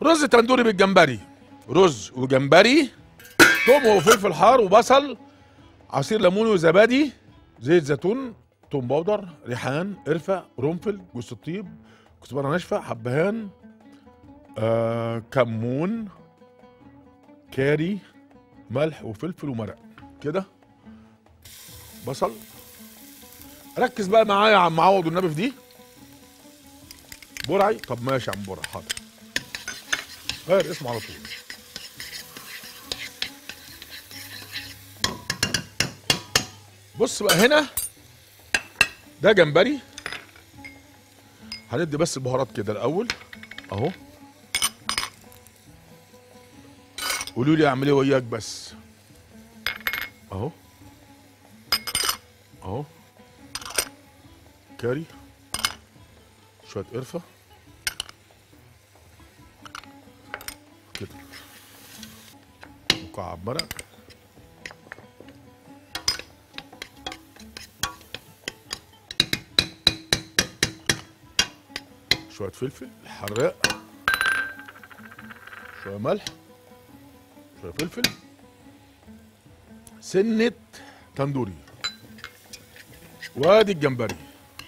رز تندوري بالجمبري رز وجمبري توم وفلفل حار وبصل عصير ليمون وزبادي زيت زيتون توم باودر ريحان قرفه قرنفل جوز الطيب كزبره ناشفه حبهان آه كمون كاري ملح وفلفل ومرق كده بصل ركز بقى معايا يا عم عوض والنبي في دي برعي طب ماشي يا عم برعي حاضر غير اسمه على طول بص بقى هنا ده جمبري هندي بس البهارات كده الاول اهو قولوا لي اعمل ايه وياك بس اهو اهو كاري شويه قرفه كده مكعب مرق شويه فلفل حراق شويه ملح شويه فلفل سنه تندوري وادي الجمبري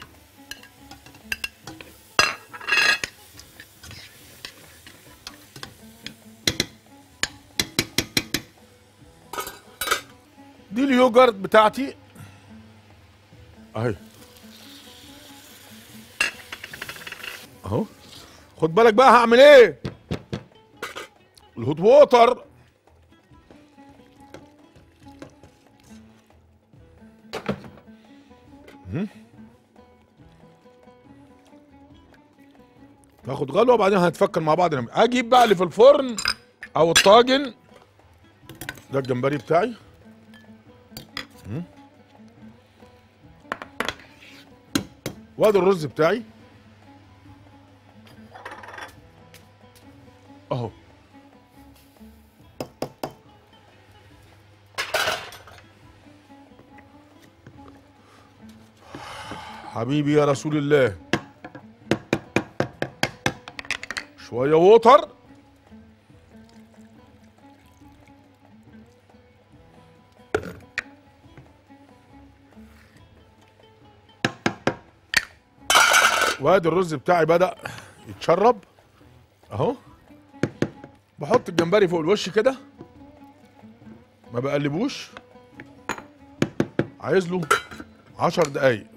دي اليوجرت بتاعتي اهي اهو خد بالك بقى هعمل ايه الهوت ووتر مهم. تاخد غلوه وبعدين هنتفكر مع بعض نعمل. اجيب بقى اللي في الفرن او الطاجن ده الجمبري بتاعي مم. وادي الرز بتاعي اهو حبيبي يا رسول الله شوية ووتر وادي الرز بتاعي بدأ يتشرب اهو بحط الجمبري فوق الوش كده ما بقلبوش عايز له عشر دقايق